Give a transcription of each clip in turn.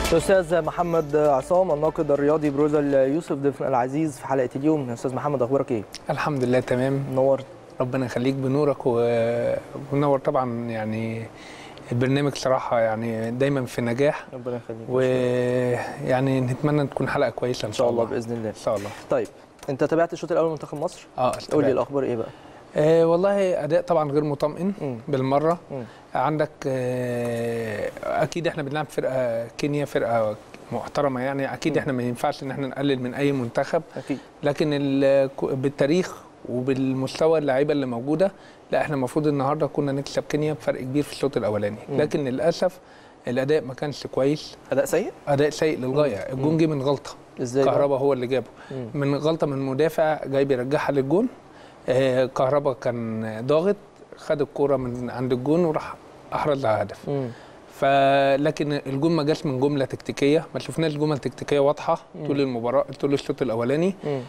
الاستاذ محمد عصام الناقد الرياضي بروزا يوسف ضيفنا العزيز في حلقه اليوم يا استاذ محمد اخبارك ايه الحمد لله تمام نور ربنا يخليك بنورك و... ونور طبعا يعني البرنامج صراحه يعني دايما في نجاح ربنا يخليك ويعني نتمنى تكون حلقه كويسه ان شاء الله باذن الله ان شاء الله طيب انت تابعت الشوط الاول منتخب مصر اه قول لي الاخبار ايه بقى آه والله اداء طبعا غير مطمئن مم. بالمره مم. عندك آه اكيد احنا بنلعب فرقه كينيا فرقه محترمه يعني اكيد مم. احنا ما ينفعش ان احنا نقلل من اي منتخب اكيد لكن ال- بالتاريخ وبالمستوى اللعيبه اللي موجوده لا احنا المفروض النهارده كنا نكسب كينيا بفرق كبير في الشوط الاولاني مم. لكن للاسف الاداء ما كانش كويس اداء سيء اداء سيء للغايه مم. الجون جه من غلطه ازاي بقى؟ كهربا هو اللي جابه مم. من غلطه من مدافع جاي بيرجعها للجون آه كهربا كان ضاغط خد الكوره من عند الجون وراح احرز على هدف مم. فلكن الجون ما جاش من جمله تكتيكيه ما شفناش جمل تكتيكيه واضحه مم. طول المباراه طول الشوط الاولاني مم.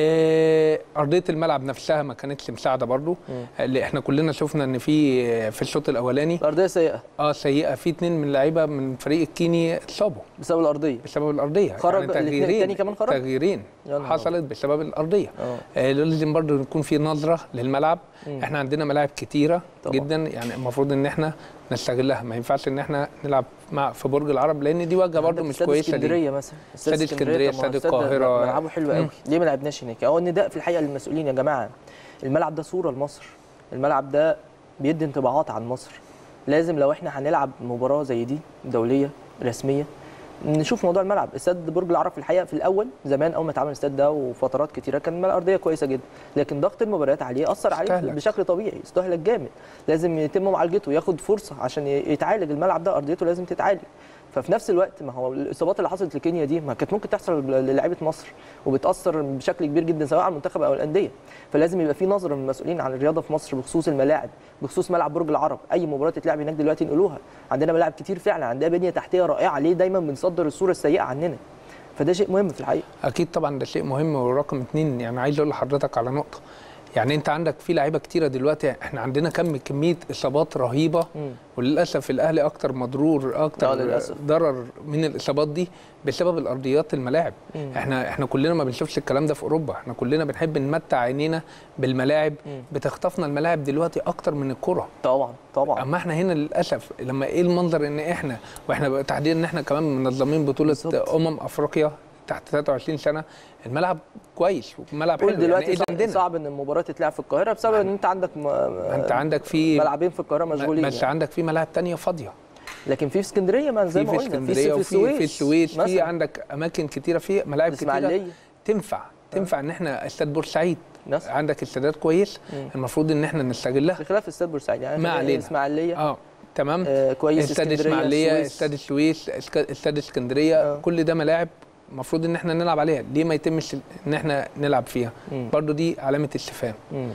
آه، ارضيه الملعب نفسها ما كانتش مساعده برضو مم. اللي احنا كلنا شفنا ان في في الشوط الاولاني الارضيه سيئه اه سيئه في اتنين من اللعيبه من فريق الكيني اتصابوا بسبب الارضيه بسبب الارضيه خرج الاتنين تغييرين التاني كمان خرج؟ تغييرين يا نهار حصلت بسبب الارضيه اه آه لازم برضو يكون في نظره للملعب مم. احنا عندنا ملاعب كتيره طبعا. جدا يعني المفروض ان احنا نستغلها ما ينفعش ان احنا نلعب مع في برج العرب لان دي واجهه برضو عندك مش استاد كويسه ليه اسكندريه مثلا استاد اسكندرية، طب ما هو استاد القاهرة. ملعبه حلو قوي مم. ليه ما لعبناش هناك هو النداء في الحقيقه للمسؤولين يا جماعه الملعب ده صوره لمصر الملعب ده بيدي انطباعات عن مصر لازم لو احنا هنلعب مباراه زي دي دوليه رسميه نشوف موضوع الملعب استاد برج العرب في الحقيقه في الاول زمان اول ما اتعمل الاستاد ده وفترات كتيره كان الارضيه كويسه جدا لكن ضغط المباريات عليه اثر عليه استهلك. بشكل طبيعي استهلك جامد لازم يتم معالجته ياخد فرصه عشان يتعالج الملعب ده ارضيته لازم تتعالج ففي نفس الوقت ما هو الاصابات اللي حصلت لكينيا دي ما كانت ممكن تحصل للاعيبه مصر وبتاثر بشكل كبير جدا سواء على المنتخب او الانديه فلازم يبقى في نظره من المسؤولين عن الرياضه في مصر بخصوص الملاعب بخصوص ملعب برج العرب اي مباراه تتلعب هناك دلوقتي ينقلوها عندنا ملاعب كتير فعلا عندنا بنيه تحتيه رائعه ليه دايما بنصدر الصوره السيئه عننا فده شيء مهم في الحقيقه اكيد طبعا ده شيء مهم ورقم اتنين يعني عايز اقول لحضرتك على نقطه يعني انت عندك في لعيبه كتيره دلوقتي احنا عندنا كم كميه اصابات رهيبه مم. وللاسف الاهلي اكتر مضرور آه، اكتر للأسف. ضرر من الاصابات دي بسبب الارضيات الملاعب مم. احنا احنا كلنا ما بنشوفش الكلام ده في اوروبا احنا كلنا بنحب نمتع عينينا بالملاعب مم. بتخطفنا الملاعب دلوقتي اكتر من الكره طبعا طبعا اما احنا هنا للاسف لما ايه المنظر ان احنا واحنا بقى تحديدا ان احنا كمان منظمين بطوله بالظبط. امم افريقيا تحت 23 سنه الملعب كويس والملعب قول حلو دلوقتي يعني إيه صعب, عندنا صعب ان المباراه تتلعب في القاهره بسبب ان انت عندك م... انت عندك في ملعبين في القاهره مشغولين بس يعني. عندك في ملاعب تانية فاضيه لكن في في اسكندريه ما زي في ما في قلنا اسكندريه في وفي في السويس في مثلاً. عندك اماكن كتيره في ملاعب كتيره الاسماعيليه تنفع تنفع ان احنا استاد بورسعيد مثلا عندك استادات كويس مم. المفروض ان احنا نستغلها بخلاف استاد بورسعيد يعني ما خلينا علينا. الاسماعيليه اه تمام آه كويس استاد اسكندريه اسماعيليه السويس. استاد السويس اسك- استاد اسكندريه آه. كل ده ملاعب المفروض ان احنا نلعب عليها ليه ما يتمش ان احنا نلعب فيها مم. برضو دي علامه استفهام مم.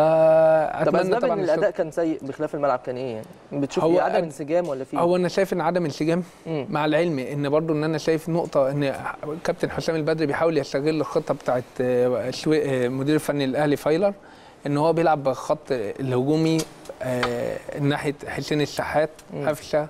طب فاتمنى اسباب طبعا ان الشغل- الاداء كان سيء بخلاف الملعب كان ايه يعني بتشوف هو في عدم أد- انسجام ولا في هو انا شايف ان عدم انسجام مم. مع العلم ان برضو ان انا شايف نقطه ان كابتن حسام البدري بيحاول يستغل الخطه بتاعت آه، الشوي- آه، المدير الفني الاهلي فايلر ان هو بيلعب بخط الهجومي آه، ناحيه حسين الشحات مم. قفشه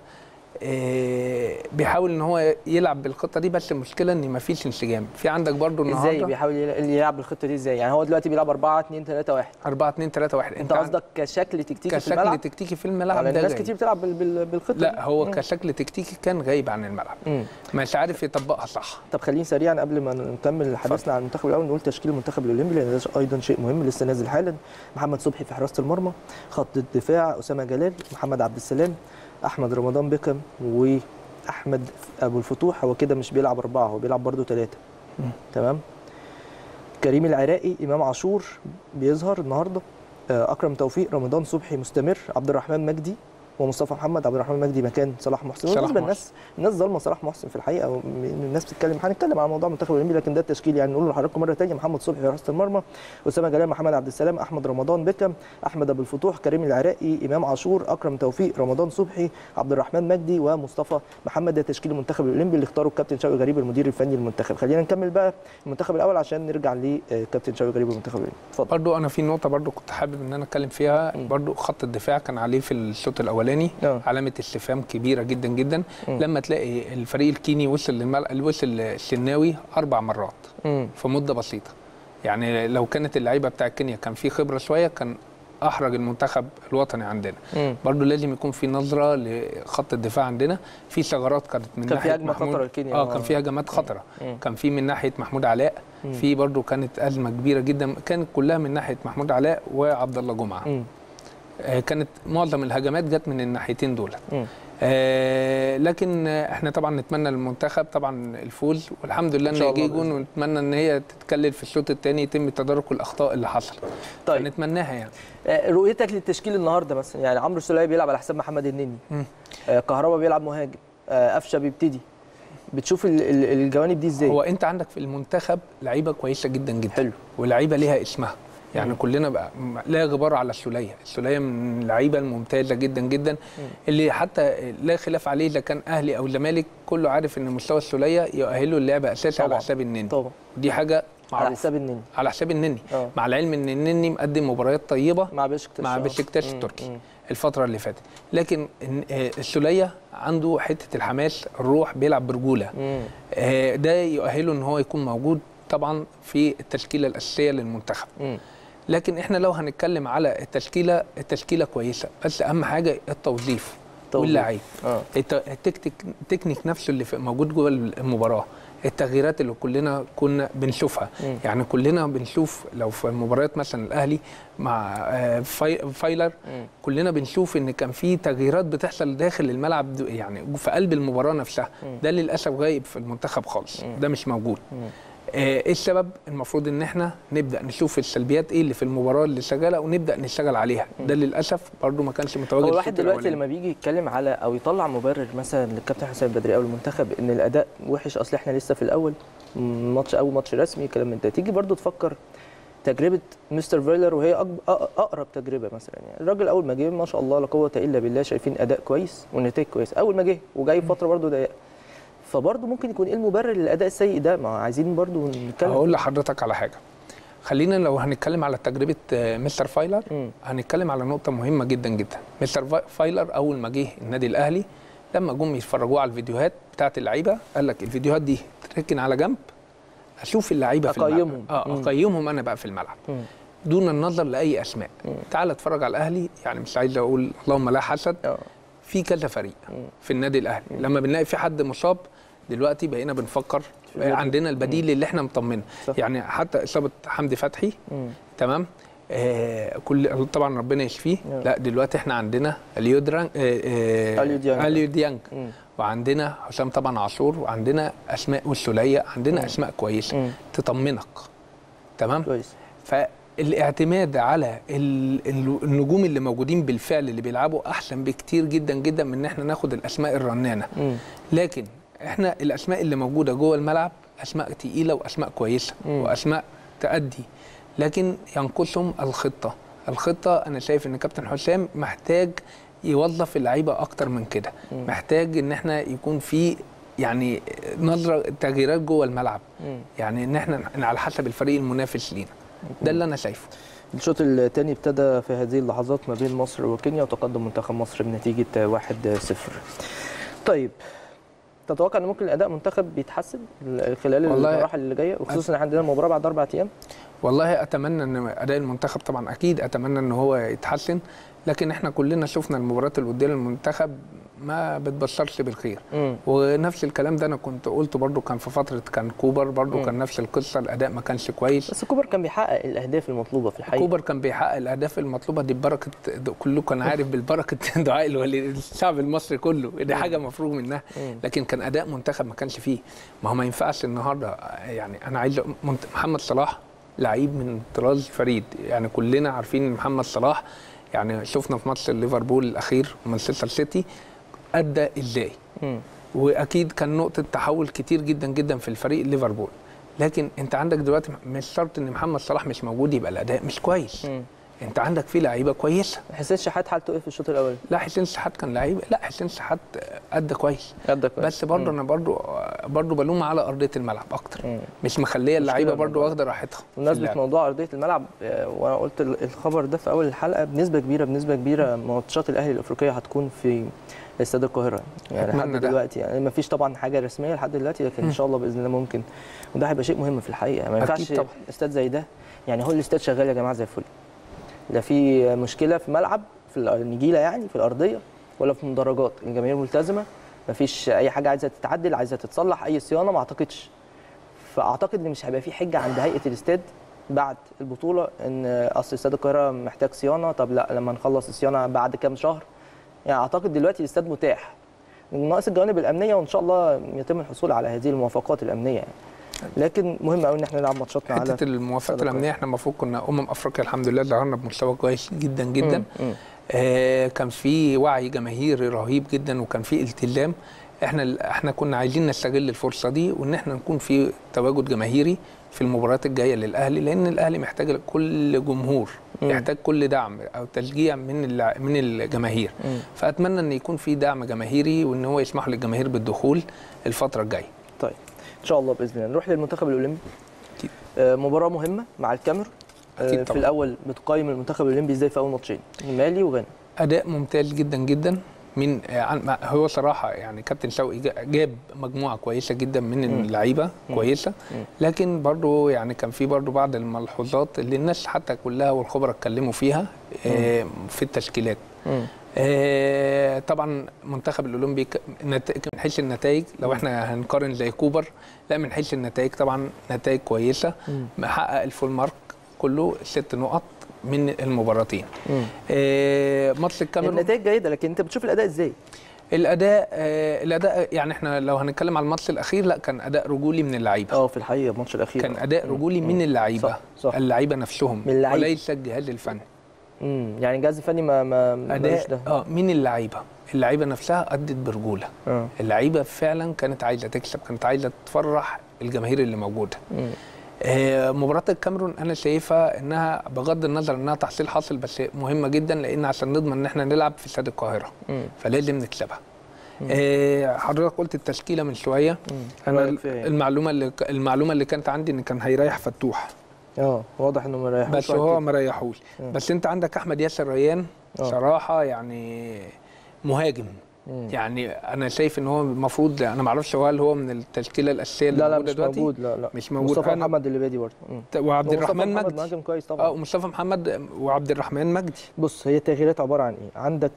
آه، بيحاول ان هو يلعب بالخطه دي بس المشكله ان مفيش انسجام في عندك برضو ازاي النهارده بيحاول يلعب- يلعب بالخطه دي ازاي يعني هو دلوقتي بيلعب 4 2 3 1 4 2 3 1 انت قصدك كشكل تكتيكي في كشكل الملعب تكتيكي في الملعب على ده ناس غايب. كتير بتلعب بال- بال- بالخطه لا دي. هو مم. كشكل تكتيكي كان غايب عن الملعب مم. مش عارف يطبقها صح طب خلينا سريعا قبل ما نكمل حديثنا عن المنتخب الاول نقول تشكيل المنتخب الاولمبي لان ده ايضا شيء مهم لسه نازل حالا محمد صبحي في حراسه المرمى خط الدفاع اسامه جلال محمد عبد السلام احمد رمضان بكم واحمد ابو الفتوح هو كده مش بيلعب اربعه هو بيلعب برده ثلاثه مم. تمام كريم العراقي امام عاشور بيظهر النهارده آه، اكرم توفيق رمضان صبحي مستمر عبد الرحمن مجدي ومصطفى محمد عبد الرحمن مجدي مكان صلاح محسن صلاح بالنسبه محسن. للناس الناس ظالمه صلاح محسن في الحقيقه وم- الناس بتتكلم هنتكلم عن موضوع المنتخب الاولمبي لكن ده التشكيل يعني نقول لحضراتكم مره ثانيه محمد صبحي في حراسه المرمى اسامه جلال محمد عبد السلام احمد رمضان بكم احمد ابو الفتوح كريم العراقي امام عاشور اكرم توفيق رمضان صبحي عبد الرحمن مجدي ومصطفى محمد ده تشكيل المنتخب الاولمبي اللي اختاره الكابتن شوقي غريب المدير الفني للمنتخب خلينا نكمل بقى المنتخب الاول عشان نرجع لكابتن شوقي غريب المنتخب الاولمبي اتفضل برضو انا في نقطه برضو كنت حابب ان انا اتكلم فيها مم. برضو خط الدفاع كان عليه في الشوط الاولاني الاولاني آه. علامه استفهام كبيره جدا جدا لما تلاقي الفريق الكيني وصل للمل... وصل الشناوي اربع مرات مم. في مده بسيطه يعني لو كانت اللعيبه بتاع كينيا كان في خبره شويه كان احرج المنتخب الوطني عندنا مم. برضو لازم يكون في نظره لخط الدفاع عندنا في ثغرات كانت من كان في ناحيه هجمة محمود خطرة لكينيا. اه كان في هجمات خطره مم. كان في من ناحيه محمود علاء في برضو كانت ازمه كبيره جدا كانت كلها من ناحيه محمود علاء وعبد الله جمعه مم. آه كانت معظم الهجمات جت من الناحيتين دول مم. آه لكن آه، احنا طبعا نتمنى للمنتخب طبعا الفوز والحمد لله إن ان شاء يجي الله جون بإذن ونتمنى ان هي تتكلل في الشوط الثاني يتم تدارك الاخطاء اللي حصلت طيب نتمناها يعني آه، رؤيتك للتشكيل النهارده مثلا يعني عمرو السوليه بيلعب على حساب محمد النني مم. آه، كهربا بيلعب مهاجم آه، قفشه بيبتدي بتشوف ال- ال- الجوانب دي ازاي هو انت عندك في المنتخب لعيبه كويسه جدا جدا حلو. ولعيبه ليها اسمها يعني كلنا بقى م- لا غبار على السوليه السوليه من اللعيبه الممتازه جدا جدا اللي حتى لا خلاف عليه اذا كان اهلي او زمالك كله عارف ان مستوى السوليه يؤهله اللعبه اساسي على طبعاً. حساب النني طبعا دي حاجه على معروفه حساب النني على حساب النني اه. مع العلم ان النني مقدم مباريات طيبه مع بشكتاش مع آه. بشكتاش مم. التركي مم. الفتره اللي فاتت لكن إن- آه، السوليه عنده حته الحماس الروح بيلعب برجوله مم. آه، ده يؤهله ان هو يكون موجود طبعا في التشكيله الاساسيه للمنتخب مم. لكن احنا لو هنتكلم على التشكيله التشكيله كويسه بس اهم حاجه التوظيف توظيف. واللعيب اه الت- التكتيك التكنيك نفسه اللي في- موجود جوه المباراه التغييرات اللي كلنا كنا بنشوفها مم. يعني كلنا بنشوف لو في مباريات مثلا الاهلي مع آه، في- فايلر مم. كلنا بنشوف ان كان في تغييرات بتحصل داخل الملعب دو- يعني في قلب المباراه نفسها ده للاسف غايب في المنتخب خالص ده مش موجود آه، ايه السبب المفروض ان احنا نبدا نشوف السلبيات ايه اللي في المباراه اللي شغاله ونبدا نشتغل عليها ده للاسف برضو ما كانش متواجد هو في الواحد الشوط دلوقتي الأولاني. لما بيجي يتكلم على او يطلع مبرر مثلا للكابتن حسام البدري او المنتخب ان الاداء وحش اصل احنا لسه في الاول مم، ماتش اول ماتش رسمي كلام من ده تيجي برضو تفكر تجربه مستر فيلر وهي أقب- أق- اقرب تجربه مثلا يعني الراجل اول ما جه ما شاء الله لا قوه الا بالله شايفين اداء كويس ونتائج كويسه اول ما جه وجاي فتره برضو ضيقه فبرضو ممكن يكون ايه المبرر للاداء السيء ده ما عايزين برضو نتكلم هقول لحضرتك على حاجه خلينا لو هنتكلم على تجربه آه، مستر فايلر مم. هنتكلم على نقطه مهمه جدا جدا مستر فا- فايلر اول ما جه النادي الاهلي لما جم يتفرجوا على الفيديوهات بتاعت اللعيبه قال لك الفيديوهات دي تركن على جنب اشوف اللعيبه في الملعب أقيمهم. اه مم. اقيمهم انا بقى في الملعب مم. دون النظر لاي اسماء تعال اتفرج على الاهلي يعني مش عايز اقول اللهم لا حسد اه في كذا فريق في النادي الاهلي لما بنلاقي في حد مصاب دلوقتي بقينا بنفكر البديل. عندنا البديل اللي احنا مطمنه صح. يعني حتى اصابه حمدي فتحي مم. تمام آه كل طبعا ربنا يشفيه نعم. لا دلوقتي احنا عندنا اليو دران آه آه أليو ديانج. اليو ديانج مم. وعندنا حسام طبعا عاشور وعندنا اسماء والسوليه عندنا اسماء كويسه مم. تطمنك تمام كويس فالاعتماد على ال- ال- النجوم اللي موجودين بالفعل اللي بيلعبوا احسن بكتير جدا جدا من ان احنا ناخد الاسماء الرنانه مم. لكن احنا الاسماء اللي موجوده جوه الملعب اسماء تقيله واسماء كويسه مم. واسماء تأدي لكن ينقصهم الخطه الخطه انا شايف ان كابتن حسام محتاج يوظف اللعيبه اكتر من كده محتاج ان احنا يكون في يعني نظره تغييرات جوه الملعب مم. يعني ان احنا على حسب الفريق المنافس لينا ده اللي انا شايفه الشوط الثاني ابتدى في هذه اللحظات ما بين مصر وكينيا وتقدم منتخب مصر بنتيجة 1-0 طيب تتوقع ان ممكن الاداء منتخب بيتحسن خلال والله المراحل اللي جايه وخصوصا ان عندنا مباراه بعد اربع ايام والله اتمنى ان اداء المنتخب طبعا اكيد اتمنى ان هو يتحسن لكن احنا كلنا شفنا المباريات الوديه للمنتخب ما بتبشرش بالخير مم. ونفس الكلام ده انا كنت قلته برضو كان في فتره كان كوبر برضو مم. كان نفس القصه الاداء ما كانش كويس بس كوبر كان بيحقق الاهداف المطلوبه في الحقيقه كوبر كان بيحقق الاهداف المطلوبه دي ببركه كله كان عارف بالبركه دعاء الولي الشعب المصري كله دي حاجه مفروغ منها مم. لكن كان اداء منتخب ما كانش فيه ما هو ما ينفعش النهارده يعني انا عايز أقول- منت- محمد صلاح لعيب من طراز فريد يعني كلنا عارفين ان محمد صلاح يعني شفنا في ماتش ليفربول الاخير مانشستر سيتي ادى ازاي مم. واكيد كان نقطه تحول كتير جدا جدا في الفريق ليفربول لكن انت عندك دلوقتي مش شرط ان محمد صلاح مش موجود يبقى الاداء مش كويس مم. انت عندك فيه لعيبه كويسه حسين شحات حالته ايه في الشوط الاول؟ لا حسين شحات كان لعيب لا حسين شحات ادى كويس قد كويس بس برضه انا برضه برضه بلوم على ارضيه الملعب اكتر مم. مش مخليه اللعيبه مشكلة برضه واخده راحتها في بمناسبه اللعب. موضوع ارضيه الملعب آه، وانا قلت ال- الخبر ده في اول الحلقه بنسبه كبيره بنسبه كبيره ماتشات الاهلي الافريقيه هتكون في استاد القاهره يعني أتمنى لحد ده. دلوقتي يعني ما فيش طبعا حاجه رسميه لحد دلوقتي لكن ان شاء الله باذن الله ممكن وده هيبقى شيء مهم في الحقيقه ما أكيد ينفعش طبعاً. استاد زي ده يعني هو الاستاد شغال يا جماعه زي الفل لا في مشكله في ملعب في النجيله يعني في الارضيه ولا في مدرجات الجماهير ملتزمه ما فيش اي حاجه عايزه تتعدل عايزه تتصلح اي صيانه ما اعتقدش فاعتقد ان مش هيبقى في حجه عند هيئه الاستاد بعد البطوله ان اصل استاد القاهره محتاج صيانه طب لا لما نخلص الصيانه بعد كام شهر يعني اعتقد دلوقتي الاستاد متاح ناقص الجوانب الامنيه وان شاء الله يتم الحصول على هذه الموافقات الامنيه يعني. لكن مهم قوي ان احنا نلعب ماتشاتنا على حته الموافقات صدقة. الامنيه احنا المفروض كنا امم افريقيا الحمد لله ظهرنا بمستوى كويس جدا جدا مم، مم. آه كان في وعي جماهيري رهيب جدا وكان في التزام احنا احنا كنا عايزين نستغل الفرصه دي وان احنا نكون في تواجد جماهيري في المباريات الجايه للاهلي لان الاهلي محتاج كل جمهور مم. يحتاج كل دعم او تشجيع من الع- من الجماهير مم. فاتمنى ان يكون في دعم جماهيري وان هو يسمح للجماهير بالدخول الفتره الجايه طيب ان شاء الله باذن الله نروح للمنتخب الاولمبي أكيد. آه، مباراه مهمه مع الكاميرون آه، أكيد في طبعاً. الاول بتقيم المنتخب الاولمبي ازاي في اول ماتشين مالي وغانا اداء ممتاز جدا جدا من آه، عن- مع- هو صراحه يعني كابتن شوقي جا- جاب مجموعه كويسه جدا من مم. اللعيبه مم. كويسه مم. لكن برضو يعني كان في برضو بعض الملحوظات اللي الناس حتى كلها والخبراء اتكلموا فيها آه، في التشكيلات مم. آه، طبعا منتخب الاولمبي ك- نت- من حيث النتائج لو احنا هنقارن زي كوبر لا من حيث النتائج طبعا نتائج كويسه مم. محقق الفول مارك كله ست نقط من المباراتين مم. آه، ماتش الكاميرون النتائج جيده لكن انت بتشوف الاداء ازاي الاداء آه الاداء يعني احنا لو هنتكلم على الماتش الاخير لا كان اداء رجولي من اللعيبه اه في الحقيقه الماتش الاخير كان آه. اداء مم. رجولي مم. من اللعيبه صح صح اللعيبه نفسهم من اللعيبة. وليس الجهاز الفني مم. يعني الجهاز الفني ما ما ملوش اداء ده اه من اللعيبه اللعيبه نفسها ادت برجوله اه اللعيبه فعلا كانت عايزه تكسب كانت عايزه تفرح الجماهير اللي موجوده مم. آه مباراه الكاميرون انا شايفها انها بغض النظر انها تحصيل حاصل بس مهمه جدا لان عشان نضمن ان احنا نلعب في استاد القاهره مم. فلازم نكسبها آه حضرتك قلت التشكيله من شويه مم. انا رأيك فيها إيه؟ المعلومه اللي المعلومه اللي كانت عندي ان كان هيريح فتوح اه واضح انه مريح بس هو ما ريحوش آه. بس انت عندك احمد ياسر ريان آه. صراحه يعني مهاجم مم. يعني انا شايف ان هو المفروض انا ما اعرفش هو هل هو من التشكيله الاساسيه اللي لا لا موجوده مش دلوقتي موجود لا لا مش موجود. مصطفى أنا- محمد اللي بادي برضه مم. وعبد هو مصطفى الرحمن محمد مجدي مهاجم كويس طبعا اه ومصطفى محمد وعبد الرحمن مجدي بص هي التغييرات عباره عن ايه عندك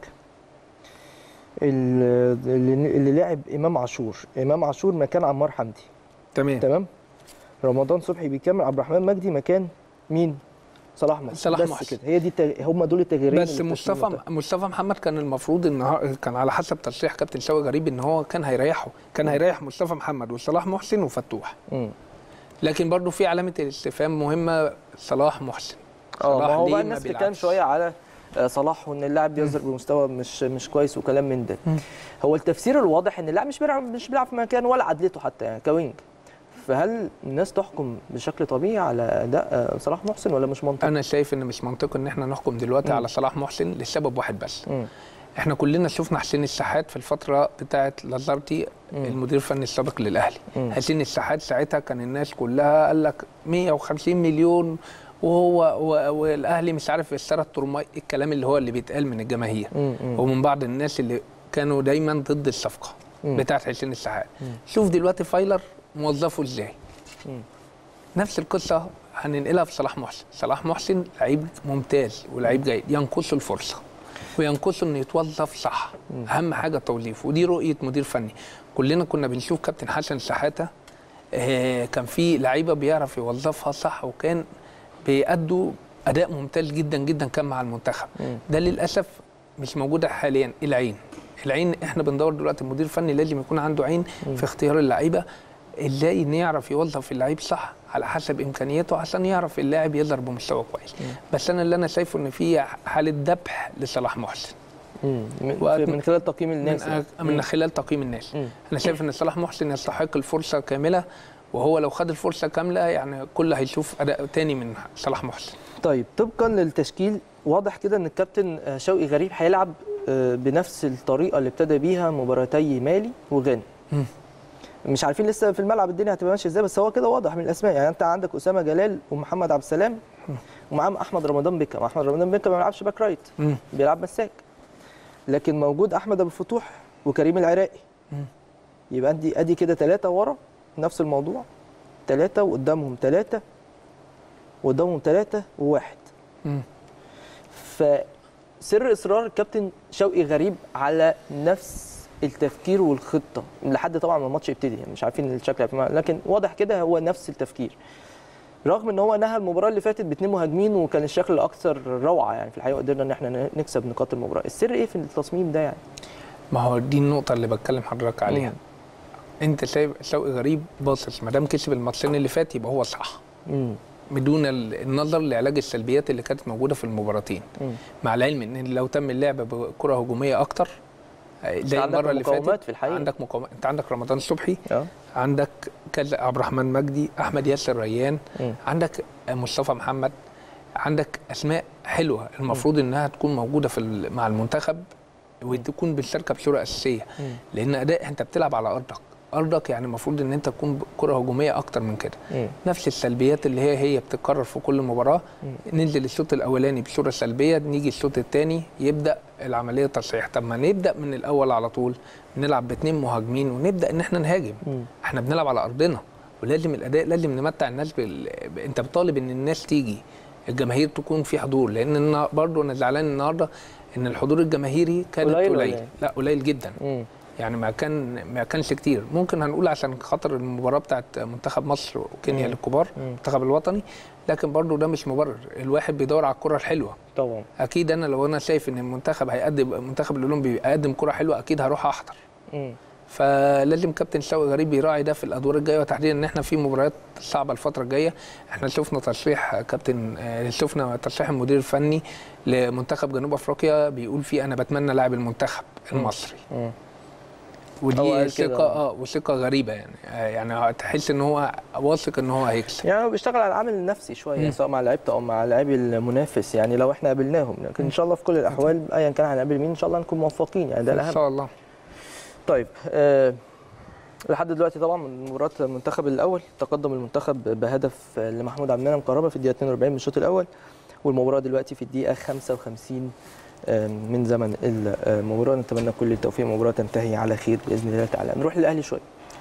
ال- اللي, اللي لعب امام عاشور امام عاشور مكان عمار حمدي تمام تمام رمضان صبحي بيكمل عبد الرحمن مجدي مكان مين صلاح محسن صلاح بس محسن. كده هي دي التغ... هم دول التغييرين بس اللي في مصطفى التشكيل مصطفى محمد كان المفروض ان هو- كان على حسب تصريح كابتن شوقي غريب ان هو كان هيريحه كان هيريح مصطفى محمد وصلاح محسن وفتوح مم. لكن برضو في علامه الاستفهام مهمه صلاح محسن اه ما صلاح هو ليه بقى ما الناس بتتكلم بيلعبش؟ شويه على آه، صلاح وان اللاعب بيظهر بمستوى مش مش كويس وكلام من ده هو التفسير الواضح ان اللاعب مش بيلعب مش بيلعب في مكان ولا عدلته حتى يعني كوينج فهل الناس تحكم بشكل طبيعي على اداء آه، صلاح محسن ولا مش منطقي؟ انا شايف ان مش منطقي ان احنا نحكم دلوقتي مم. على صلاح محسن لسبب واحد بس مم. احنا كلنا شفنا حسين الشحات في الفتره بتاعه لازارتي مم. المدير الفني السابق للاهلي مم. حسين الشحات ساعتها كان الناس كلها قال لك 150 مليون وهو و- والاهلي مش عارف اشترى الترماي الكلام اللي هو اللي بيتقال من الجماهير مم. مم. ومن بعض الناس اللي كانوا دايما ضد الصفقه مم. بتاعه حسين الشحات مم. شوف دلوقتي فايلر موظفه ازاي مم. نفس القصه هننقلها في صلاح محسن صلاح محسن لعيب ممتاز ولعيب جيد ينقصه الفرصه وينقصه انه يتوظف صح اهم حاجه التوظيف ودي رؤيه مدير فني كلنا كنا بنشوف كابتن حسن شحاته آه كان في لعيبه بيعرف يوظفها صح وكان بيأدوا اداء ممتاز جدا جدا كان مع المنتخب مم. ده للاسف مش موجوده حاليا العين العين احنا بندور دلوقتي المدير الفني لازم يكون عنده عين في اختيار اللعيبه ازاي ان يعرف يوظف اللعيب صح على حسب امكانياته عشان يعرف اللاعب يظهر بمستوى كويس بس انا اللي انا شايفه ان في حاله ذبح لصلاح محسن مم. من, وقت- من خلال تقييم الناس من, يعني. من خلال تقييم الناس مم. انا شايف ان صلاح محسن يستحق الفرصه كامله وهو لو خد الفرصه كامله يعني كل هيشوف اداء تاني من صلاح محسن طيب طبقا للتشكيل واضح كده ان الكابتن آه، شوقي غريب هيلعب آه، بنفس الطريقه اللي ابتدى بيها مباراتي مالي وغانا مم. مش عارفين لسه في الملعب الدنيا هتبقى ماشيه ازاي بس هو كده واضح من الاسماء يعني انت عندك اسامه جلال ومحمد عبد السلام ومعاهم احمد رمضان بيكا احمد رمضان بيكا ما بيلعبش باك رايت مم. بيلعب مساك لكن موجود احمد ابو الفتوح وكريم العراقي مم. يبقى ادي ادي كده ثلاثه ورا نفس الموضوع ثلاثه وقدامهم ثلاثه وقدامهم ثلاثه وواحد مم. فسر اصرار الكابتن شوقي غريب على نفس التفكير والخطه لحد طبعا ما الماتش يبتدي يعني مش عارفين الشكل هيبقى- لكن واضح كده هو نفس التفكير رغم ان هو نهى المباراه اللي فاتت باثنين مهاجمين وكان الشكل الاكثر روعه يعني في الحقيقه قدرنا ان احنا نكسب نقاط المباراه السر ايه في التصميم ده يعني ما هو دي النقطه اللي بتكلم حضرتك عليها مم. انت شايف شوقي غريب باصص ما دام كسب الماتشين اللي فات يبقى هو صح امم بدون ال- النظر لعلاج السلبيات اللي كانت موجوده في المباراتين مم. مع العلم ان لو تم اللعب بكره هجوميه اكتر آه، زي عندك المره اللي مقاومات فاتت في الحقيقة. عندك مقاومات انت عندك رمضان صبحي اه عندك كذا عبد الرحمن مجدي احمد ياسر ريان مم. عندك مصطفى محمد عندك اسماء حلوه المفروض انها تكون موجوده في ال- مع المنتخب وتكون بتشارك بصوره اساسيه مم. لان اداء انت بتلعب على ارضك ارضك يعني المفروض ان انت تكون كره هجوميه اكتر من كده مم. نفس السلبيات اللي هي هي بتتكرر في كل مباراه ننزل الشوط الاولاني بصوره سلبيه نيجي الشوط الثاني يبدا العمليه تصحيح طب ما نبدا من الاول على طول نلعب باثنين مهاجمين ونبدا ان احنا نهاجم مم. احنا بنلعب على ارضنا ولازم الاداء لازم نمتع الناس بال... ب- انت بطالب ان الناس تيجي الجماهير تكون في حضور لان أنا برضو انا زعلان النهارده ان الحضور الجماهيري كانت قليل قليل, ولا قليل. إيه؟ لا قليل جدا مم. يعني ما كان ما كانش كتير ممكن هنقول عشان خاطر المباراه بتاعت منتخب مصر وكينيا مم. للكبار مم. المنتخب الوطني لكن برضو ده مش مبرر الواحد بيدور على الكره الحلوه طبعا اكيد انا لو انا شايف ان المنتخب هيقدم المنتخب الاولمبي بيقدم كره حلوه اكيد هروح احضر مم. فلازم كابتن شوقي غريب يراعي ده في الادوار الجايه وتحديدا ان احنا في مباريات صعبه الفتره الجايه احنا شفنا تصريح كابتن آه، شفنا تصريح المدير الفني لمنتخب جنوب افريقيا بيقول فيه انا بتمنى لاعب المنتخب المصري مم. هو ودي قال كده. ثقه اه وثقه غريبه يعني آه، يعني تحس ان هو واثق ان هو هيكسب يعني هو بيشتغل على العامل النفسي شويه مم. سواء مع لعيبته او مع لاعبي المنافس يعني لو احنا قابلناهم لكن ان شاء الله في كل الاحوال ايا كان هنقابل مين ان شاء الله نكون موفقين يعني ده ان الاهم شاء الله طيب آه لحد دلوقتي طبعا من مباراه المنتخب الاول تقدم المنتخب بهدف آه، لمحمود عبد المنعم كهربا في الدقيقه 42 من الشوط الاول والمباراه دلوقتي في الدقيقه 55 آه، من زمن المباراه نتمنى كل التوفيق المباراه تنتهي على خير باذن الله تعالى نروح للاهلي شويه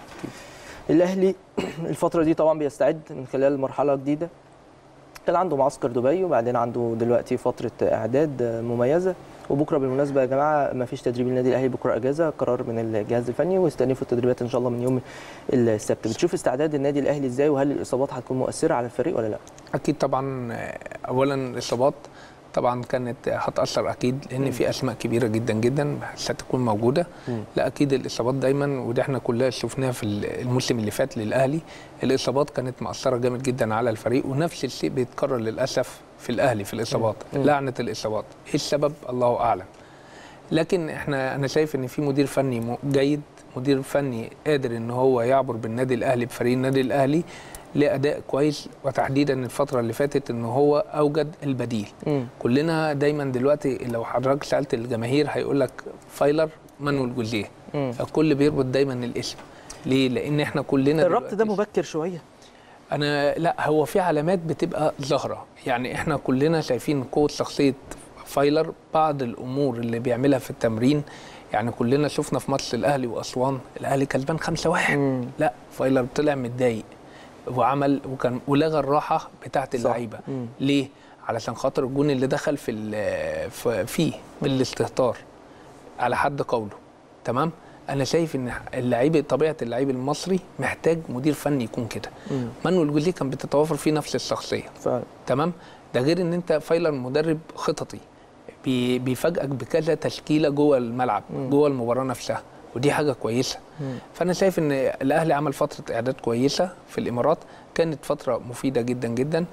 الاهلي الفتره دي طبعا بيستعد من خلال مرحله جديده كان عنده معسكر دبي وبعدين عنده دلوقتي فتره اعداد مميزه وبكره بالمناسبه يا جماعه ما فيش تدريب النادي الاهلي بكره اجازه قرار من الجهاز الفني ويستأنفوا التدريبات ان شاء الله من يوم السبت بتشوف استعداد النادي الاهلي ازاي وهل الاصابات هتكون مؤثره على الفريق ولا لا اكيد طبعا آه، اولا الاصابات طبعا كانت هتاثر اكيد لان في اسماء كبيره جدا جدا ستكون موجوده مم. لا اكيد الاصابات دايما وده احنا كلها شفناها في الموسم اللي فات للاهلي الاصابات كانت مأثره جامد جدا على الفريق ونفس الشيء بيتكرر للاسف في الاهلي في الاصابات مم. لعنه الاصابات ايه السبب الله اعلم لكن احنا انا شايف ان في مدير فني م- جيد مدير فني قادر ان هو يعبر بالنادي الاهلي بفريق النادي الاهلي لاداء كويس وتحديدا الفتره اللي فاتت ان هو اوجد البديل مم. كلنا دايما دلوقتي لو حضرتك سالت الجماهير هيقول لك فايلر مانويل جوزيه مم. الكل بيربط دايما الاسم ليه لان احنا كلنا الربط ده دلوقتي- مبكر شويه انا لا هو في علامات بتبقى ظاهره يعني احنا كلنا شايفين قوه شخصيه فايلر بعض الامور اللي بيعملها في التمرين يعني كلنا شفنا في ماتش الاهلي واسوان الاهلي كسبان 5 1 مم. لا فايلر طلع متضايق وعمل وكان ولغى الراحه بتاعت اللعيبه مم. ليه علشان خاطر الجون اللي دخل في ال- في- فيه بالاستهتار على حد قوله تمام انا شايف ان اللعيب طبيعه اللعيب المصري محتاج مدير فني يكون كده مم. مانويل جوزيه كان بتتوافر فيه نفس الشخصيه فعلا تمام ده غير ان انت فايلر مدرب خططي بي- بيفاجئك بكذا تشكيله جوه الملعب مم. جوه المباراه نفسها ودي حاجه كويسه مم. فانا شايف ان الاهلي عمل فتره اعداد كويسه في الامارات كانت فتره مفيده جدا جدا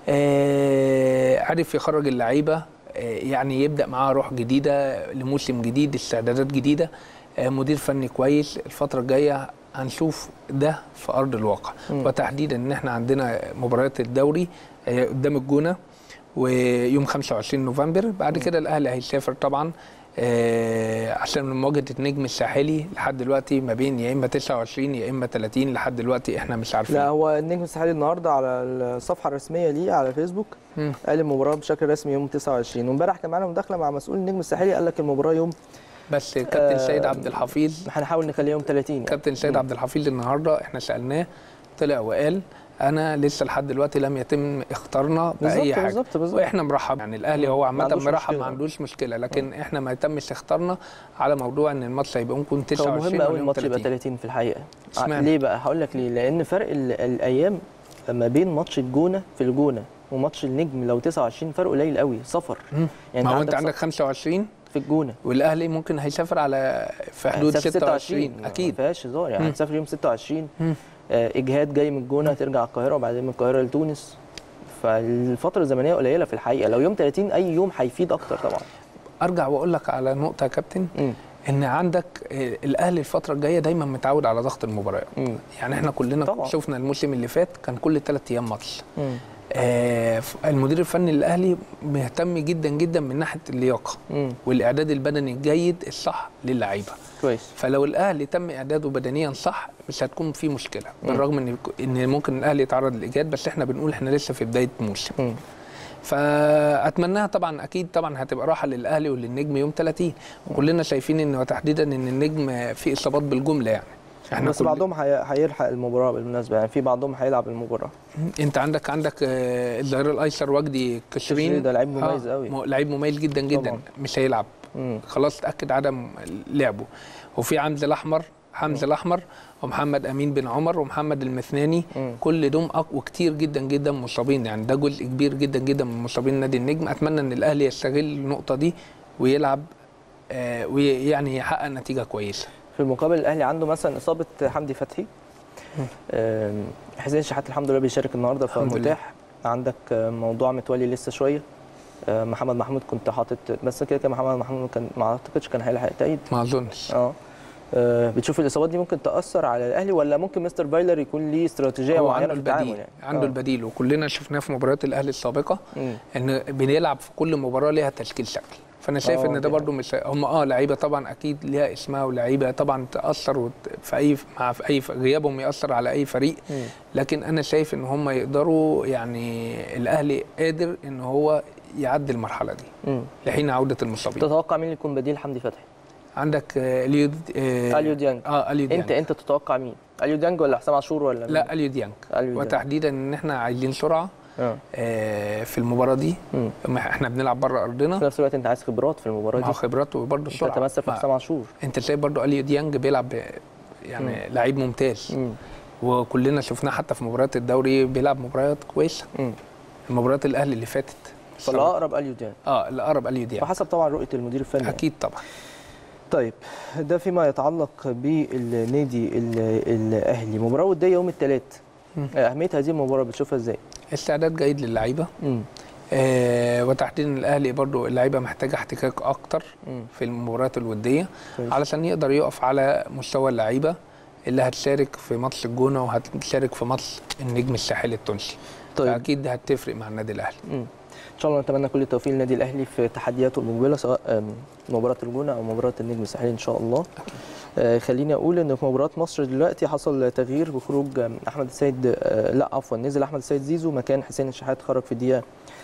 آه عرف يخرج اللعيبه آه يعني يبدا معاه روح جديده لموسم جديد استعدادات جديده آه مدير فني كويس الفتره الجايه هنشوف ده في ارض الواقع مم. وتحديدا ان احنا عندنا مباريات الدوري آه، قدام الجونه ويوم 25 نوفمبر بعد كده الاهلي هيسافر طبعا آه، عشان مواجهه النجم الساحلي لحد دلوقتي ما بين يا اما 29 يا اما 30 لحد دلوقتي احنا مش عارفين لا هو النجم الساحلي النهارده على الصفحه الرسميه ليه على فيسبوك مم. قال المباراه بشكل رسمي يوم 29 وامبارح كان معانا مداخله مع مسؤول النجم الساحلي قال لك المباراه يوم بس كابتن آه، سيد عبد الحفيظ هنحاول نخليها يوم 30 يعني. كابتن سيد عبد الحفيظ النهارده احنا سالناه طلع وقال انا لسه لحد دلوقتي لم يتم اختارنا باي بالظبط حاجه بالظبط بالظبط واحنا مرحب يعني الاهلي هو ما عامه عندوش مرحب مشكلة. ما عندوش مشكله لكن احنا ما يتمش اختارنا على موضوع ان الماتش هيبقى ممكن هو 29 مهم ولا قوي يوم الماتش يبقى 30 30 في الحقيقه اشمعنى؟ ليه بقى هقول لك ليه لان فرق ال- الايام ما بين ماتش الجونه في الجونه وماتش النجم لو 29 فرق قليل قوي سفر مم. يعني ما هو انت سفر عندك 25 في الجونه والاهلي ممكن هيسافر على في حدود هتسافر 26 ما اكيد فيهاش هزار يعني مم. هتسافر يوم 26 مم. آه، اجهاد جاي من الجونه ترجع القاهره وبعدين من القاهره لتونس فالفتره الزمنيه قليله في الحقيقه لو يوم 30 اي يوم هيفيد اكتر طبعا ارجع واقول لك على نقطه يا كابتن مم. ان عندك آه، الاهلي الفتره الجايه دايما متعود على ضغط المباريات مم. يعني احنا كلنا طبعا. شفنا الموسم اللي فات كان كل ثلاث ايام ماتش مم. آه، ف- المدير الفني للاهلي مهتم جدا جدا من ناحيه اللياقه مم. والاعداد البدني الجيد الصح للعيبه كويس فلو الاهلي تم اعداده بدنيا صح مش هتكون في مشكله مم. بالرغم ان ان ممكن الاهلي يتعرض لاجهاد بس احنا بنقول احنا لسه في بدايه موسم مم. فاتمناها طبعا اكيد طبعا هتبقى راحه للاهلي وللنجم يوم 30 وكلنا شايفين ان وتحديدا ان النجم في اصابات بالجمله يعني بس كل- بعضهم هي- هيلحق المباراه بالمناسبه يعني في بعضهم هيلعب المباراه انت عندك عندك آه، الظهير الايسر وجدي كشرين كشرين ده لعيب مميز آه، قوي. م- لعيب مميز جدا جدا طبعاً. مش هيلعب مم. خلاص تاكد عدم لعبه وفي حمزه الاحمر حمزه الاحمر ومحمد امين بن عمر ومحمد المثناني مم. كل دول اقوى كتير جدا جدا مصابين يعني ده جزء كبير جدا جدا من مصابين نادي النجم اتمنى ان الاهلي يستغل النقطه دي ويلعب آه ويعني يحقق نتيجه كويسه في المقابل الاهلي عنده مثلا اصابه حمدي فتحي آم، حسين شحات الحمد لله بيشارك النهارده الحمد لله. فمتاح عندك آه، موضوع متولي لسه شويه آه، محمد محمود كنت حاطط بس كده كده محمد محمود كان ما اعتقدش كان هيلحق تأيد ما اظنش اه آه، بتشوف الاصابات دي ممكن تاثر على الاهلي ولا ممكن مستر فايلر يكون ليه استراتيجيه هو معينه عنده في التعامل البديل يعني عنده آه. البديل وكلنا شفناه في مباريات الاهلي السابقه مم. ان بنلعب في كل مباراه ليها تشكيل شكل فانا شايف آه، ان ده دي برضو مش هم اه لعيبه طبعا اكيد ليها اسمها ولعيبه طبعا تاثر وت- في اي مع في اي غيابهم ياثر على اي فريق مم. لكن انا شايف ان هم يقدروا يعني الاهلي قادر ان هو يعدي المرحله دي مم. لحين عوده المصابين تتوقع مين اللي يكون بديل حمدي فتحي؟ عندك آه، اليو آه، اليو ديانج اه اليو ديانج انت انت تتوقع مين؟ اليو ديانج ولا حسام عاشور ولا مين؟ لا اليو ديانج اليو ديانج وتحديدا ان احنا عايزين سرعه اه آه، في المباراه دي مم. ما احنا بنلعب بره في ارضنا نفس الوقت انت عايز خبرات في المباراه مع دي خبرات وبرضه انت السرعه تمسك في ما- حسام عاشور انت شايف برضو اليو ديانج بيلعب ب- يعني لعيب ممتاز مم. وكلنا شفناه حتى في مباريات الدوري بيلعب مباريات كويسه مم. المباريات الاهلي اللي فاتت فالاقرب اليو ديانج اه الاقرب اليو ديانج وحسب طبعا رؤيه المدير الفني يعني. اكيد طبعا طيب ده فيما يتعلق بالنادي ال- الاهلي مباراه وديه يوم الثلاث مم. اهميه هذه المباراه بتشوفها ازاي؟ استعداد جيد للعيبه مم. آه وتحديدا الاهلي برضو اللعيبه محتاجه احتكاك اكتر مم. في المباريات الوديه كويس. علشان يقدر يقف على مستوى اللعيبه اللي هتشارك في ماتش الجونه وهتشارك في ماتش النجم الساحلي التونسي طيب فاكيد دي هتفرق مع النادي الاهلي مم. ان شاء الله نتمنى كل التوفيق للنادي الاهلي في تحدياته المقبله سواء آم، مباراه الجونه او مباراه النجم الساحلي ان شاء الله آه، خليني اقول ان في مباراه مصر دلوقتي حصل تغيير بخروج آم، احمد السيد آه، لا عفوا نزل احمد السيد زيزو مكان حسين الشحات خرج في الدقيقه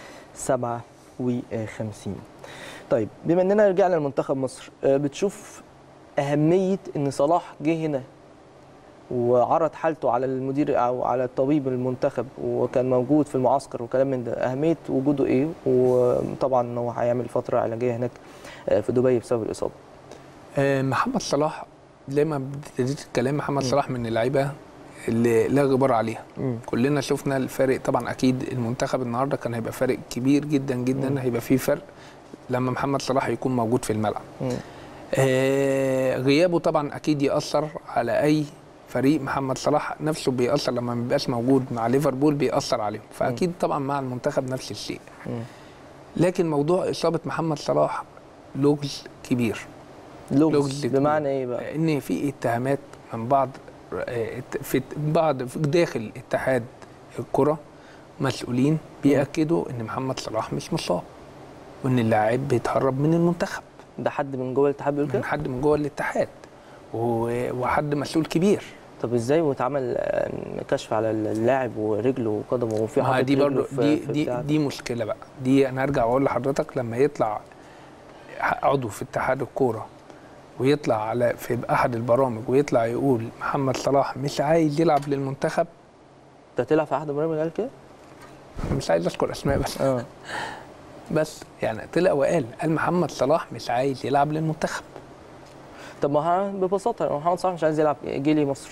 57 طيب بما اننا رجعنا لمنتخب مصر آه، بتشوف اهميه ان صلاح جه هنا وعرض حالته على المدير او على الطبيب المنتخب وكان موجود في المعسكر وكلام من ده اهميه وجوده ايه وطبعا ان هو هيعمل فتره علاجيه هناك آه، في دبي بسبب الاصابه آه، محمد صلاح زي ما ابتديت الكلام محمد صلاح من اللعيبه اللي لا غبار عليها مم. كلنا شفنا الفارق طبعا اكيد المنتخب النهارده كان هيبقى فارق كبير جدا جدا مم. هيبقى فيه فرق لما محمد صلاح يكون موجود في الملعب مم. آه غيابه طبعا اكيد ياثر على اي فريق محمد صلاح نفسه بيأثر لما ما بيبقاش موجود مع ليفربول بيأثر عليهم فاكيد طبعا مع المنتخب نفس الشيء مم. لكن موضوع اصابه محمد صلاح لغز كبير لغز لغز بمعنى ايه بقى؟ ان في اتهامات من بعض آه، في بعض في داخل اتحاد الكره مسؤولين بياكدوا ان محمد صلاح مش مصاب وان اللاعب بيتهرب من المنتخب ده حد من جوه الاتحاد بيقول كده من حد من جوه الاتحاد و- وحد مسؤول كبير طب ازاي واتعمل آه، كشف على اللاعب ورجله وقدمه وفي ما حاطط دي رجله برضو في- دي في دي بتاع- دي مشكله بقى دي انا ارجع واقول لحضرتك لما يطلع عضو في اتحاد الكوره ويطلع على في احد البرامج ويطلع يقول محمد صلاح مش عايز يلعب للمنتخب ده طلع في احد البرامج قال كده؟ مش عايز اذكر اسماء بس اه بس يعني طلع وقال قال محمد صلاح مش عايز يلعب للمنتخب طب ما ها- ببساطه لو محمد صلاح مش عايز يلعب جه لي مصر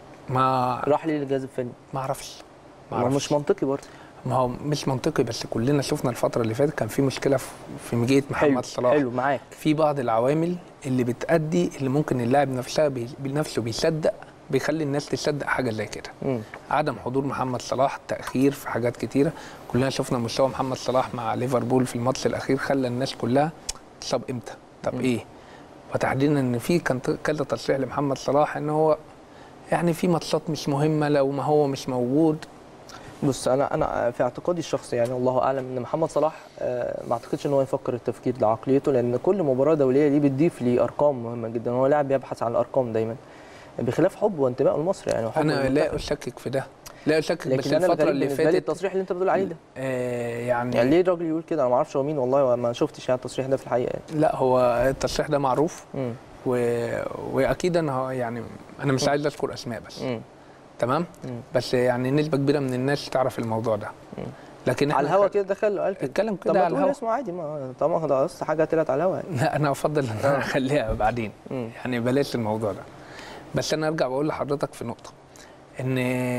ما راح ليه للجهاز الفني ما اعرفش ما ما هو اعرفش مش منطقي برضه ما هو مش منطقي بس كلنا شفنا الفتره اللي فاتت كان في مشكله في- في مجيه محمد حلو صلاح حلو معاك في بعض العوامل اللي بتأدي اللي ممكن اللاعب نفسها بي- بنفسه بيصدق بيخلي الناس تصدق حاجه زي كده مم. عدم حضور محمد صلاح تاخير في حاجات كتيره كلنا شفنا مستوى محمد صلاح مع ليفربول في الماتش الاخير خلى الناس كلها تصاب امتى طب مم. ايه وتحديدا ان في كان ت- كذا تصريح لمحمد صلاح ان هو يعني في ماتشات مش مهمه لو ما هو مش موجود بص انا انا في اعتقادي الشخصي يعني الله اعلم ان محمد صلاح آه، ما اعتقدش ان هو يفكر التفكير ده عقليته لان كل مباراه دوليه ليه بتضيف ليه ارقام مهمه جدا هو لاعب بيبحث عن الارقام دايما بخلاف حبه وانتمائه لمصر يعني وحبه انا لا للمنتخب. اشكك في ده لا اشكك بس لكن انا الفتره الغريب اللي بالنسبه لي فاتت التصريح اللي انت بتقول عليه ده آه يعني, يعني ليه الراجل يقول كده انا ما اعرفش هو مين والله ما شفتش يعني التصريح ده في الحقيقه يعني. لا هو التصريح ده معروف مم. و... واكيد انا ه- يعني انا مش عايز اذكر اسماء بس مم. تمام مم. بس يعني نسبه كبيره من الناس تعرف الموضوع ده مم. لكن على احنا الهوا كده دخل قال كده اتكلم طب كده ما على تقول الهوا اسمه عادي ما طالما ده بس حاجه طلعت على الهوا يعني لا انا افضل ان انا اخليها بعدين مم. يعني بلاش الموضوع ده بس انا ارجع واقول لحضرتك في نقطه ان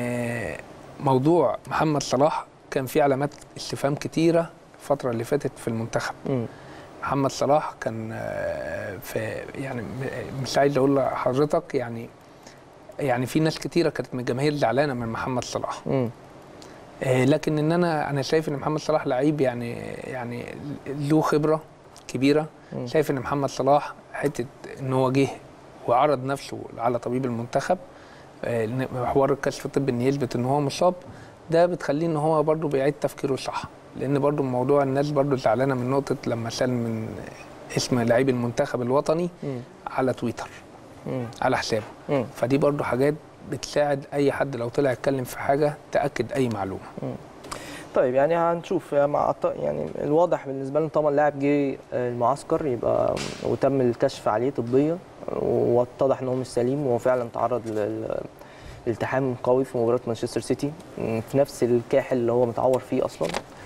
موضوع محمد صلاح كان فيه علامات استفهام كتيره الفتره اللي فاتت في المنتخب مم. محمد صلاح كان آه، في يعني م- مش عايز اقول لحضرتك يعني يعني في ناس كتيره كانت من الجماهير زعلانه من محمد صلاح مم. آه، لكن ان انا انا شايف ان محمد صلاح لعيب يعني يعني له خبره كبيره مم. شايف ان محمد صلاح حته ان هو جه وعرض نفسه على طبيب المنتخب آه، إن حوار الكشف الطبي ان يثبت ان هو مصاب ده بتخليه ان هو برضه بيعيد تفكيره صح لان برضه موضوع الناس برضه زعلانه من نقطه لما شال من اسم لعيب المنتخب الوطني مم. على تويتر مم. على حسابه مم. فدي برضه حاجات بتساعد اي حد لو طلع يتكلم في حاجه تاكد اي معلومه طيب يعني هنشوف مع الط- يعني الواضح بالنسبه لنا طالما اللاعب جه المعسكر يبقى وتم الكشف عليه طبيا واتضح ان هو مش سليم وهو فعلا تعرض لل- لالتحام قوي في مباراه مانشستر سيتي في نفس الكاحل اللي هو متعور فيه اصلا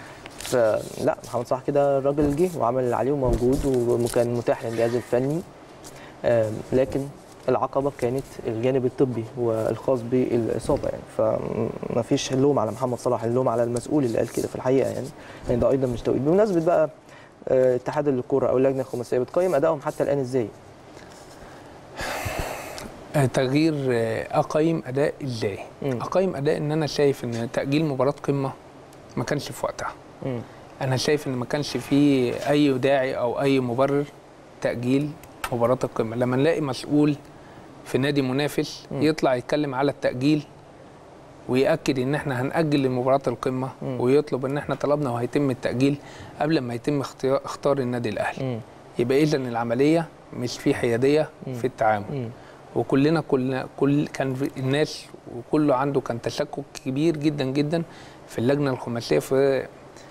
فلا محمد صلاح كده الراجل جه وعمل اللي عليه وموجود وكان متاح للجهاز الفني آم، لكن العقبه كانت الجانب الطبي والخاص بالاصابه يعني فما فيش لوم على محمد صلاح اللوم على المسؤول اللي قال كده في الحقيقه يعني يعني ده ايضا مش توقيت بمناسبه بقى آه، اتحاد الكوره او اللجنه الخماسيه بتقيم ادائهم حتى الان ازاي؟ آه، تغيير آه، اقيم اداء ازاي مم. اقيم اداء ان انا شايف ان تاجيل مباراه قمه ما كانش في وقتها مم. انا شايف ان ما كانش فيه اي داعي او اي مبرر تاجيل مباراه القمه لما نلاقي مسؤول في نادي منافس مم. يطلع يتكلم على التاجيل ويأكد ان احنا هنأجل لمباراة القمة مم. ويطلب ان احنا طلبنا وهيتم التأجيل قبل ما يتم اختيار اختار النادي الاهلي مم. يبقى اذا العملية مش في حيادية مم. في التعامل مم. وكلنا كلنا كل كان في الناس وكله عنده كان تشكك كبير جدا جدا في اللجنه الخماسيه في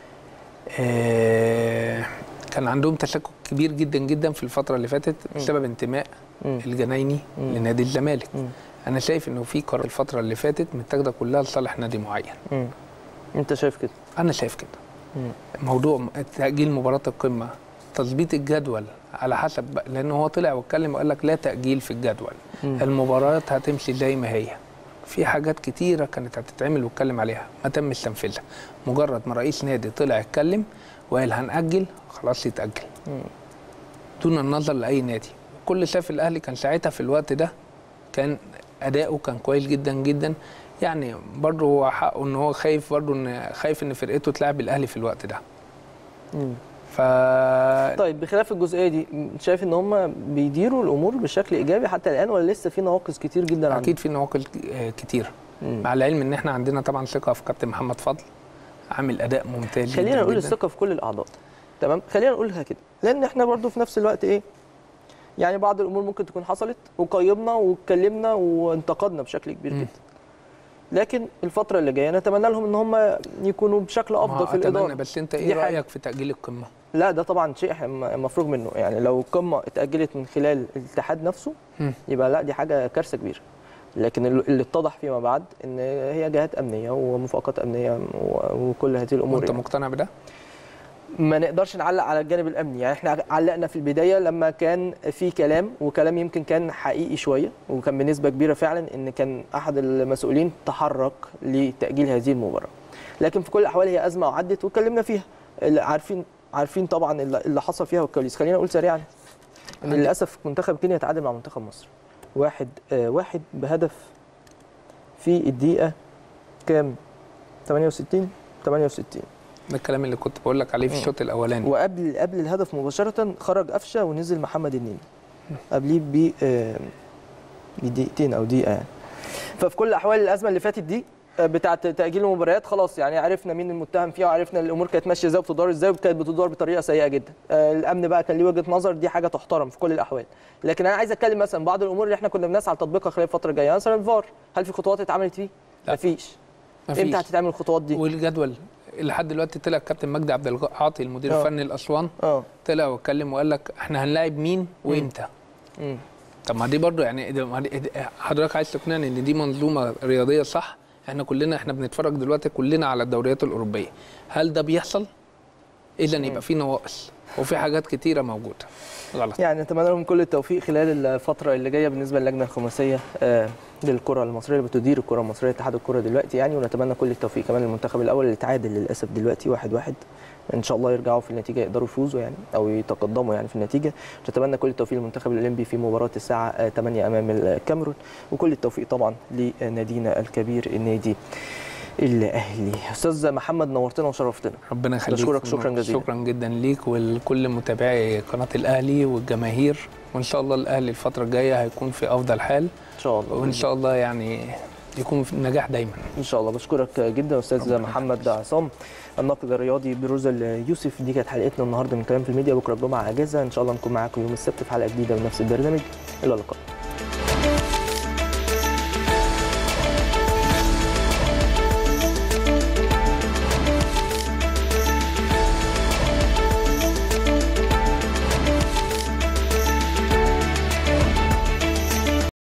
آه كان عندهم تشكك كبير جدا جدا في الفتره اللي فاتت بسبب انتماء مم. الجنايني مم. لنادي الزمالك مم. انا شايف انه في قرار الفتره اللي فاتت متاخده كلها لصالح نادي معين مم. انت شايف كده؟ انا شايف كده مم. موضوع تأجيل مباراة القمة تظبيط الجدول على حسب بقى لأن هو طلع واتكلم وقال لك لا تأجيل في الجدول مم. المباريات هتمشي زي ما هي في حاجات كتيرة كانت هتتعمل واتكلم عليها ما تمش تنفيذها مجرد ما رئيس نادي طلع يتكلم وقال هنأجل خلاص يتأجل مم. دون النظر لأي نادي كل شاف الأهلي كان ساعتها في الوقت ده كان أداؤه كان كويس جدا جدا يعني برضه هو حقه ان هو خايف برضه ان خايف ان فرقته تلعب الاهلي في الوقت ده مم. ف طيب بخلاف الجزئيه دي شايف ان هم بيديروا الامور بشكل ايجابي حتى الان ولا لسه في نواقص كتير جدا عندهم؟ اكيد في نواقل آه، كتير مم. مع العلم ان احنا عندنا طبعا ثقه في كابتن محمد فضل عامل اداء ممتاز خلينا جداً نقول جداً. الثقه في كل الاعضاء تمام خلينا نقولها كده لان احنا برضو في نفس الوقت ايه يعني بعض الامور ممكن تكون حصلت وقيمنا واتكلمنا وانتقدنا بشكل كبير مم. جدا لكن الفتره اللي جايه نتمنى لهم ان هم يكونوا بشكل ما افضل في أتمنى الاداره بس انت دي ايه حاجة. رايك في تاجيل القمه لا ده طبعا شيء م- مفروغ منه يعني لو القمه اتاجلت من خلال الاتحاد نفسه مم. يبقى لا دي حاجه كارثه كبيره لكن ال- اللي اتضح فيما بعد ان هي جهات امنيه وموافقات امنيه و- وكل هذه الامور وانت يعني. مقتنع بده ما نقدرش نعلق على الجانب الامني يعني احنا علقنا في البدايه لما كان في كلام وكلام يمكن كان حقيقي شويه وكان بنسبه كبيره فعلا ان كان احد المسؤولين تحرك لتاجيل هذه المباراه لكن في كل الاحوال هي ازمه وعدت واتكلمنا فيها اللي عارفين عارفين طبعا اللي اللي حصل فيها والكواليس خلينا نقول سريعا ان عندي- للاسف منتخب كينيا تعادل مع منتخب مصر واحد آه واحد بهدف في الدقيقه كام 68 68 ده الكلام اللي كنت بقول لك عليه في مم. الشوط الاولاني وقبل قبل الهدف مباشره خرج قفشه ونزل محمد النني قبليه ب آه، بدقيقتين او دقيقه يعني ففي كل الاحوال الازمه اللي فاتت دي آه، بتاعه تاجيل المباريات خلاص يعني عرفنا مين المتهم فيها وعرفنا الامور كانت ماشيه ازاي وبتدار ازاي وكانت بتدار بطريقه سيئه جدا آه، الامن بقى كان ليه وجهه نظر دي حاجه تحترم في كل الاحوال لكن انا عايز اتكلم مثلا بعض الامور اللي احنا كنا بنسعى لتطبيقها خلال الفتره الجايه مثلا الفار هل في خطوات اتعملت فيه لا. مفيش مفيش. امتى هتتعمل الخطوات دي والجدول لحد دلوقتي طلع كابتن مجدي عبد العاطي المدير آه. الفني لاسوان اه طلع واتكلم وقال لك احنا هنلاعب مين وامتى مم. طب ما دي برضه يعني ده- ما دي- حضرتك عايز تقنعني ان دي منظومه رياضيه صح احنا كلنا احنا بنتفرج دلوقتي كلنا على الدوريات الاوروبيه هل ده بيحصل اذا يبقى في نواقص وفي حاجات كتيره موجوده غلط يعني نتمنى لهم كل التوفيق خلال الفترة اللي جاية بالنسبة للجنة الخماسية آه، للكرة المصرية اللي بتدير الكرة المصرية اتحاد الكرة دلوقتي يعني ونتمنى كل التوفيق كمان للمنتخب الأول اللي تعادل للأسف دلوقتي واحد واحد إن شاء الله يرجعوا في النتيجة يقدروا يفوزوا يعني أو يتقدموا يعني في النتيجة نتمنى كل التوفيق للمنتخب الأولمبي في مباراة الساعة آه، 8 أمام الكاميرون وكل التوفيق طبعا لنادينا الكبير النادي الأهلي أستاذ محمد نورتنا وشرفتنا ربنا يخليك بشكرك شكراً جزيلا. شكرا جدا ليك ولكل متابعي قناه الاهلي والجماهير وان شاء الله الاهلي الفتره الجايه هيكون في افضل حال إن شاء الله وان شاء الله يعني يكون في النجاح دايما ان شاء الله بشكرك جدا استاذ محمد عصام الناقد الرياضي بروز يوسف دي كانت حلقتنا النهارده من كلام في الميديا بكره الجمعه اجازه ان شاء الله نكون معاكم يوم السبت في حلقه جديده من نفس البرنامج الى اللقاء